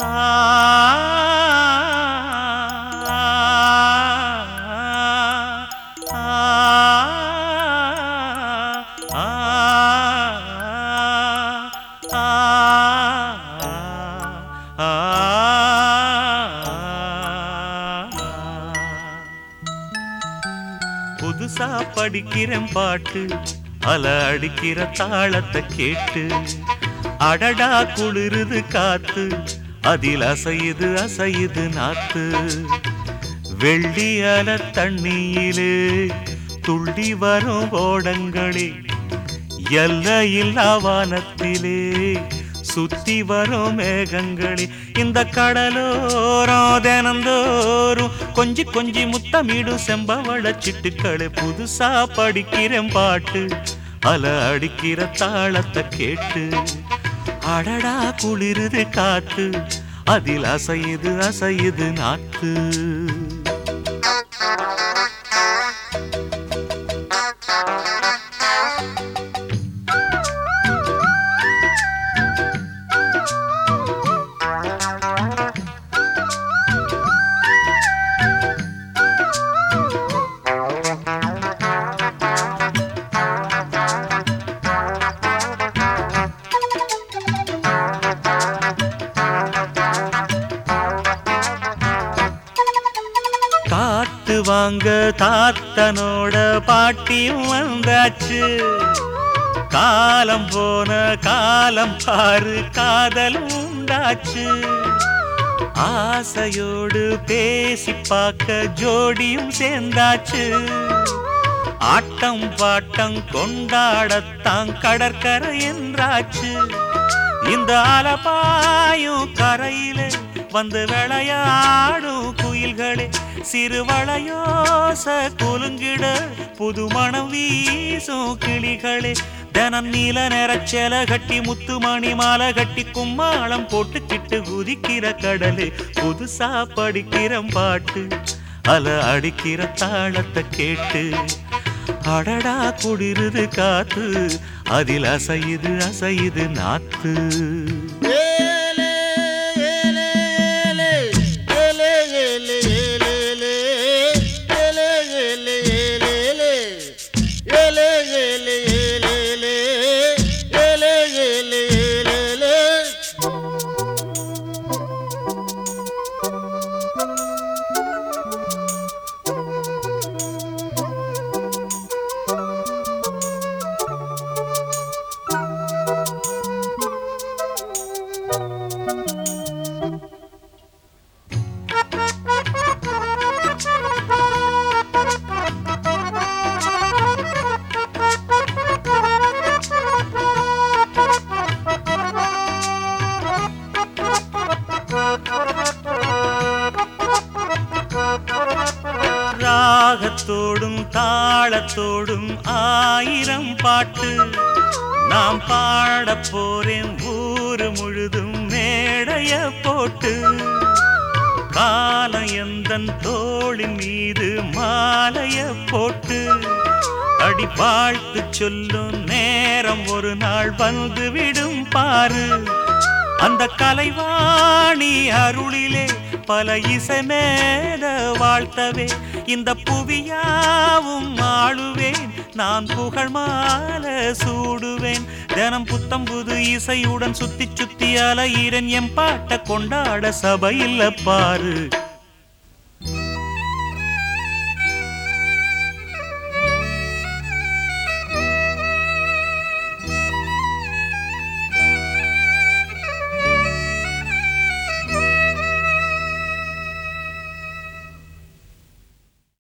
புதுசா படிக்கிறேன் பாட்டு அல அடிக்கிற தாளத்தை கேட்டு அடடா குளிருது காத்து அதில் அசையுது அசையுது நாத்து வெள்ளி அல தண்ணியிலே துள்ளி வரும் ஓடங்களே எல்லையில்லா வானத்திலே சுத்தி வரும் மேகங்களே இந்த கடலோரம் தினந்தோறும் கொஞ்சி கொஞ்சி முத்தமிடும் செம்பவள சிட்டுக்களே புதுசா படிக்கிறேன் பாட்டு அல அடிக்கிற தாளத்தை கேட்டு அடடா குளிருது காத்து அதில் அசையுது அசையுது நாத்து காத்து வாங்க தாத்தனோட பாட்டியும் வந்தாச்சு காலம் போன காலம் பாரு காதலும் உண்டாச்சு ஆசையோடு பேசி பார்க்க ஜோடியும் சேர்ந்தாச்சு ஆட்டம் பாட்டம் கொண்டாடத்தான் கடற்கரை என்றாச்சு இந்த அலபாயும் கரையிலே வந்து விளையாடும் குயில்களே சிறு வளையோச குலுங்கிட புது மணம் வீசும் கிளிகளே தினம் நீல நிறச்சேல கட்டி முத்துமணி மாலை கட்டி கும்மாளம் போட்டுக்கிட்டு குதிக்கிற கடலே புதுசா படிக்கிற பாட்டு அல அடிக்கிற தாளத்தை கேட்டு அடடா குளிருது காத்து அதில் அசையுது அசையுது நாத்து ஏலே ஏலே ஏலே ஏலே ஏலே ஏலே ஏலே ஏலே ஏலே ஏலே ஏலே ஏலே ஏலே ஏலே ஏலே ராகத்தோடும் தாளத்தோடும் ஆயிரம் பாட்டு நாம் பாடப் போறேன் ஊரு முழுதும் மேடைய போட்டு காலம் எந்தன் தோளின் மீது மாலைய போட்டு அடி வாழ்த்து சொல்லும் நேரம் ஒரு நாள் வந்து விடும் பாரு அந்த கலைவாணி அருளிலே பல இசைமேத வாழ்த்தவே இந்த புவியாவும் ஆளுவேன் நான் புகழ் மாலை சூடுவேன் தினம் புத்தம் புது இசையுடன் சுத்தி சுத்தி அலையிறன் என் பாட்ட கொண்டாட சபையில் பாரு